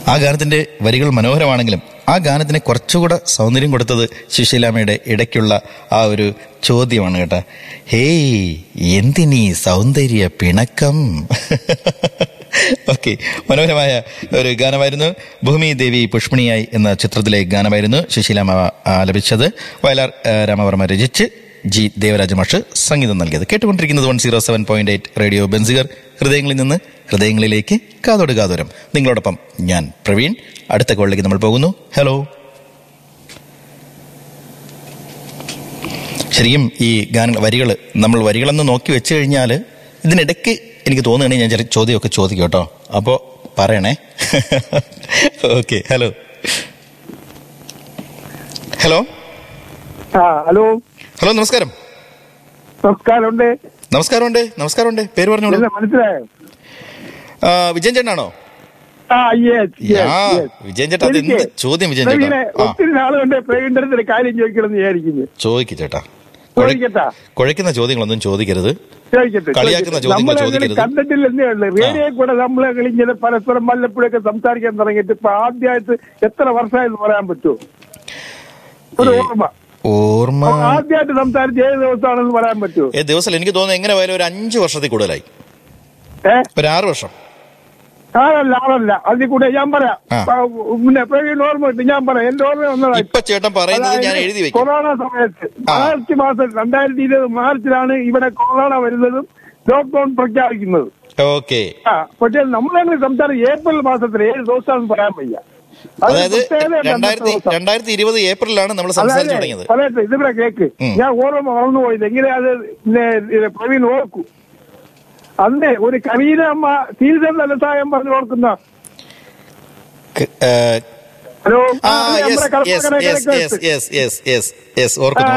ആ ഗാനത്തിന്റെ വരികൾ മനോഹരമാണെങ്കിലും ആ ഗാനത്തിന് കുറച്ചുകൂടെ സൗന്ദര്യം കൊടുത്തത് സുശീലാമ്മയുടെ ഇടയ്ക്കുള്ള ആ ഒരു ചോദ്യമാണ് കേട്ടോ ഹേയ് എന്തിനീ സൗന്ദര്യ പിണക്കം ഓക്കെ മനോഹരമായ ഒരു ഗാനമായിരുന്നു ഭൂമി ദേവി പുഷ്പണിയായി എന്ന ചിത്രത്തിലെ ഗാനമായിരുന്നു സുശീലാമ്മ ആലപിച്ചത് വയലാർ ആ, രാമവർമ്മ രചിച്ച് ജി ദേവരാജ മാഷ് സംഗീതം നൽകിയത് കേട്ടുകൊണ്ടിരിക്കുന്നത് one zero seven point eight radio Benziger ഹൃദയങ്ങളിൽ നിന്ന് ഹൃദയങ്ങളിലേക്ക് കാതോട് കാതോരം നിങ്ങളോടൊപ്പം ഞാൻ പ്രവീൺ അടുത്ത കോളിലേക്ക് നമ്മൾ പോകുന്നു ഹലോ ശരിക്കും ഈ ഗാന വരികൾ നമ്മൾ വരികളെന്ന് നോക്കി വെച്ച് കഴിഞ്ഞാൽ ഇതിനിടയ്ക്ക് എനിക്ക് തോന്നുകയാണെങ്കിൽ ഞാൻ ചെറിയ ചോദ്യമൊക്കെ ചോദിക്കും കേട്ടോ അപ്പോൾ പറയണേ ഓക്കെ ഹലോ ഹലോ ആ ഹലോ ഹലോ നമസ്കാരം നമസ്കാരമുണ്ട് നമസ്കാരമുണ്ട് നമസ്കാരമുണ്ട് പേര് പറഞ്ഞോളൂ ഇല്ല മനസ്സിലായോ ആ, വിജയൻ ചേട്ടനാണോ ആ യെസ് ആ, വിജയൻ ചേട്ടാ, അത് എന്ത് ചോദ്യം വിജയൻ ചേട്ടാ? ആ. ഒത്തിരി നാളുകൊണ്ട് പ്രവീണിന്റെ അടുത്ത് കാര്യം ചോദിക്കണം വിചാരിക്കുന്നു ചോദിക്ക് ചേട്ടാ കുഴ- ചോദിക്കട്ടാ കുഴയ്ക്കുന്ന ചോദ്യങ്ങളൊന്നും ചോദിക്കരുത് ചോദിക്കട്ടെ കളിയാക്കുന്ന ചോദ്യങ്ങൾ നമ്മളെ ചോദിക്കരുത്. കണ്ടിട്ടില്ലെന്നേ ഉള്ളു റേഡിയോ കൂടെ നമ്മളെ ഇങ്ങനെ പരസ്പരം വല്ലപ്പോഴൊക്കെ സംസാരിക്കാൻ തുടങ്ങിയിട്ട് ഇപ്പൊ ആദ്യമായിട്ട് എത്ര വർഷമായെന്ന് പറയാൻ പറ്റുമോ ഒരു ഈ- ഓർമ്മ ഓർമ്മ ആദ്യമായിട്ട് സംസാരിച്ച് ഏത് ദിവസമാണെന്ന് പറയാൻ പറ്റുമോ ഏ ദിവസം എനിക്ക് തോന്നുന്നു എങ്ങനെ പോയാലും ഒരു അഞ്ചു വർഷത്തിൽ കൂടുതലായി ഏ ഒരു ആറ് വർഷം ആളല്ല ആളല്ല അതിൽ കൂടെ ഞാൻ പറയാം ആ. ആ, പിന്നെ പ്രവീൺ ഓർമ്മ കിട്ടും ഞാൻ പറയാം എന്റെ ഓർമ്മ വന്നതാ ഇപ്പൊ ചേട്ടൻ പറയുന്നത് ഞാൻ അതായത് എഴുതി വെക്കും കൊറോണ സമയത്ത് ആ. മാർച്ച് മാസം രണ്ടായിരത്തി ഇരുപത് മാർച്ചിലാണ് ഇവിടെ കൊറോണ വരുന്നതും ലോക്ക്ഡൌൺ പ്രഖ്യാപിക്കുന്നതും ഓക്കെ ആ പക്ഷേ നമ്മളങ്ങനെ സംസാരം ഏപ്രിൽ മാസത്തിൽ ഏഴ് ദിവസമാണെന്ന് പറയാൻ വയ്യ അത് അതായത് പ്രത്യേകത ഉണ്ട് രണ്ടായിരത്തി അന്നത്തെ ദിവസം. രണ്ടായിരത്തി ഇരുപത് ഏപ്രിലാണ് നമ്മൾ സംസാരിച്ചു തുടങ്ങിയത് പറയട്ടെ ഇതിവിടെ കേക്ക് ഉം. ഞാൻ ഓർമ്മ മറന്നു പോയത് എങ്ങനെ അത് പിന്നെ ഇത് പ്രവീൺ ഓർക്കൂ അന്ന് ഒരു കരീന അമ്മ സീസൺ ധനസഹായം പറഞ്ഞു ഓർക്കുന്ന ക- ഏ, ഹലോ ആ ആ, യെസ് നമ്മുടെ യെസ് കടപ്പക്കര യെസ് കിഴക്ക് yes yes yes yes yes ഓർക്കുന്നു